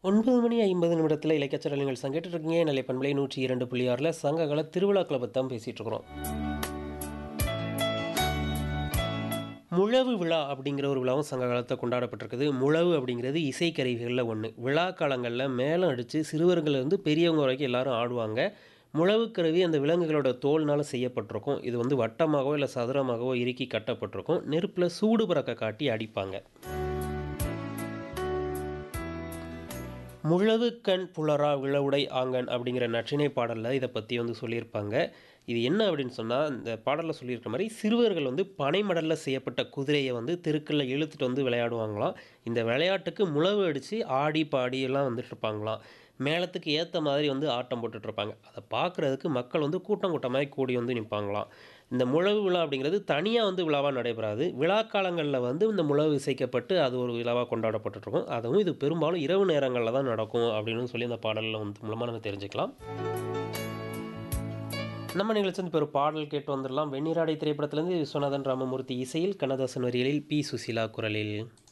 ஒன்பது மணி ஐம்பது நிமிடத்தில் இலக்கியச்சரல் நீங்கள் சங்கிட்டு இருக்கீங்க நிலை பண்பலை நூற்றி இரண்டு புள்ளி ஆறில் சங்ககால திருவிழாக்களை பற்றி தான் பேசிகிட்டு இருக்கிறோம் முழவு விழா அப்படிங்கிற ஒரு விழாவும் சங்க காலத்தில் கொண்டாடப்பட்டிருக்குது முழவு அப்படிங்கிறது இசைக்கருவிகளில் ஒன்று விழா காலங்களில் மேளம் அடித்து சிறுவர்கள் இருந்து பெரியவங்க வரைக்கும் எல்லாரும் ஆடுவாங்க முழவுக்கருவி அந்த விலங்குகளோட தோல்னால் செய்யப்பட்டிருக்கும் இது வந்து வட்டமாகவோ இல்லை சதுரமாகவோ இறுக்கி கட்டப்பட்டிருக்கும் நெருப்பில் சூடு பறக்க காட்டி அடிப்பாங்க முழவுக்கண் புலரா விழவுடை ஆங்கன் அப்படிங்கிற நற்றினை பாடலில் இதை பற்றி வந்து சொல்லியிருப்பாங்க இது என்ன அப்படின்னு சொன்னால் இந்த பாடலில் சொல்லியிருக்க மாதிரி சிறுவர்கள் வந்து பனைமடலில் செய்யப்பட்ட குதிரையை வந்து தெருக்களில் இழுத்துட்டு வந்து விளையாடுவாங்களாம் இந்த விளையாட்டுக்கு முழவு அடித்து ஆடி பாடி எல்லாம் வந்துட்டு இருப்பாங்களாம் மேளத்துக்கு ஏற்ற மாதிரி வந்து ஆட்டம் போட்டுட்டு இருப்பாங்க அதை பார்க்குறதுக்கு மக்கள் வந்து கூட்டம் கூட்டமாக கூடி வந்து நிற்பாங்களாம் இந்த முழவு விழா அப்படிங்கிறது தனியாக வந்து விழாவாக நடைபெறாது விழா காலங்களில் வந்து இந்த முழவு இசைக்கப்பட்டு அது ஒரு விழாவாக கொண்டாடப்பட்டுருக்கும் அதுவும் இது பெரும்பாலும் இரவு நேரங்களில் தான் நடக்கும் அப்படின்னு சொல்லி அந்த பாடலில் வந்து மூலமாக நம்ம தெரிஞ்சுக்கலாம் நம்ம நிகழ்ச்சி வந்து இப்போ ஒரு பாடல் கேட்டு வந்துடலாம் வெந்நீராடை திரைப்படத்திலேருந்து விஸ்வநாதன் ராமமூர்த்தி இசையில் கண்ணதாசன் வரிகளில் பி சுசீலா குரலில்